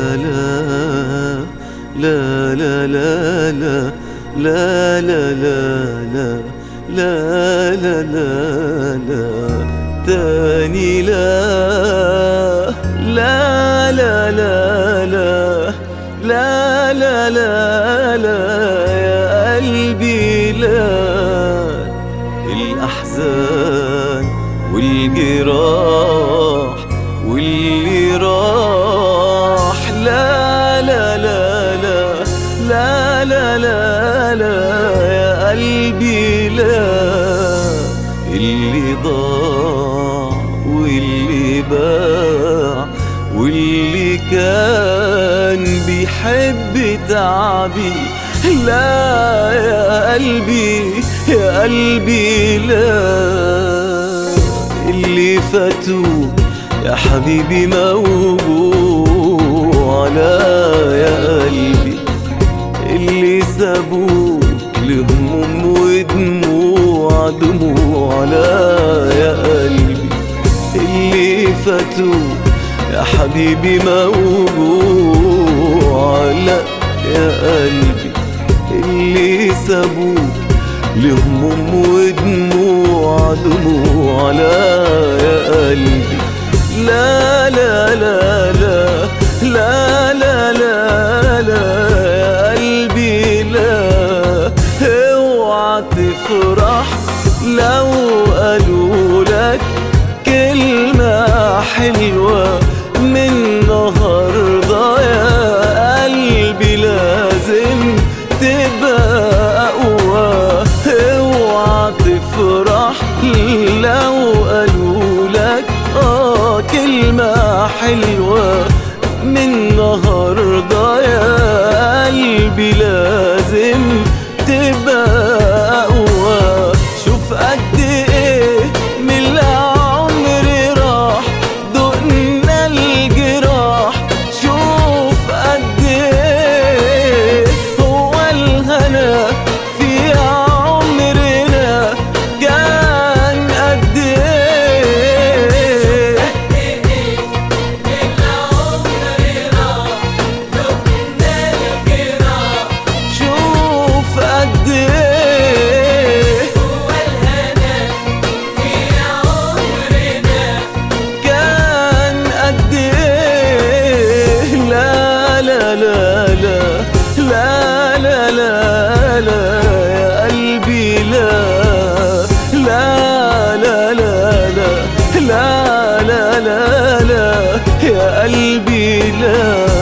لا لا لا لا لا لا لا لا لا لا لا لا تاني لا لا لا لا لا لا لا لا لا يا قلبي لا الأحزان والجراح واللي راح لا لا لا لا لا لا لا لا يا قلبي لا اللي ضاع واللي باع واللي كان بيحب تعبي لا يا قلبي يا قلبي لا اللي فاتوا يا حبيبي موجوع لا يا قلبي اللي سابوك لهموم ودموع دموع لا يا قلبي اللي فاتوا يا حبيبي موجوع لا يا قلبي اللي سابوك لهموم ودموع دموع لا يا قلبي لا لا لا لا لا لا لا لا يا قلبي لا اوعى تفرح لو قالوا لك كلمة حلوة من النهاردة يا قلبي لازم تبقى أقوى اوعى تفرح لو قالوا لك اه كلمة حلوة من النهاردة يا قلبي لازم تبقى أقوى شوف قد ايه من العمر راح دقنا الجراح شوف قد ايه هو الهنا في عمرنا كان قد ايه شوف قد ايه كان قد ايه لا لا لا لا لا لا لا لا يا قلبي لا لا لا لا لا لا لا لا لا يا قلبي لا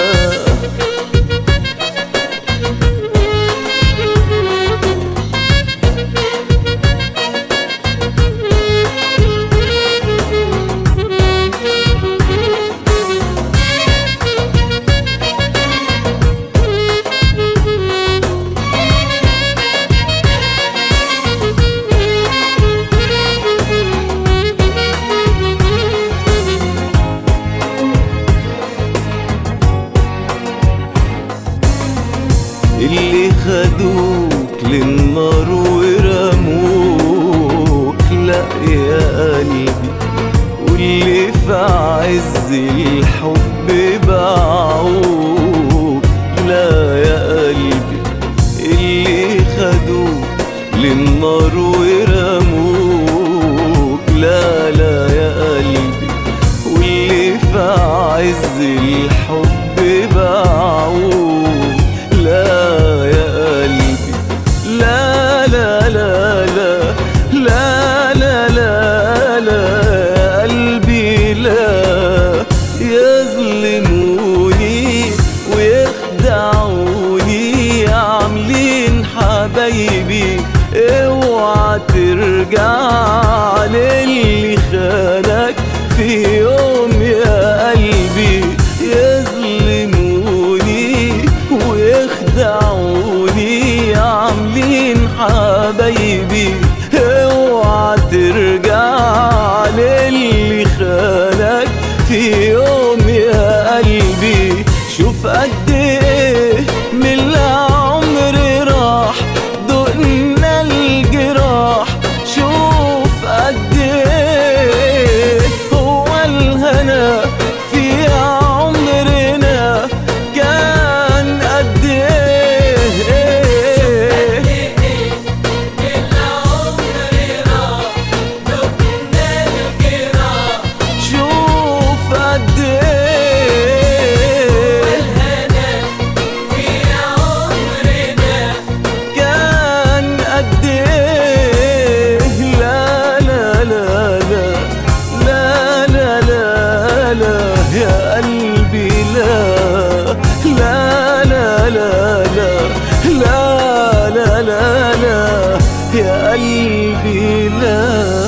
اللي خدوك للنار ورموك لا يا قلبي واللي في عز الحب باعوك لا يا قلبي اللي خدوك للنار ورموك لا لا يا قلبي واللي في عز الحب باعوك لا يا قلبي لا لا لا لا لا لا لا لا يا قلبي لا يظلموني ويخدعوني عاملين حبايبي اوعى ترجع للي خانك في يوم يا قلبي يظلموني ويخدعوني عاملين حبايبي اوعى ترجع للي خانك في يوم يا قلبي شوف قد ايه من العمر راح دقنا الجراح شوف قد ايه هو الهنا في عمرنا لا يا قلبي لا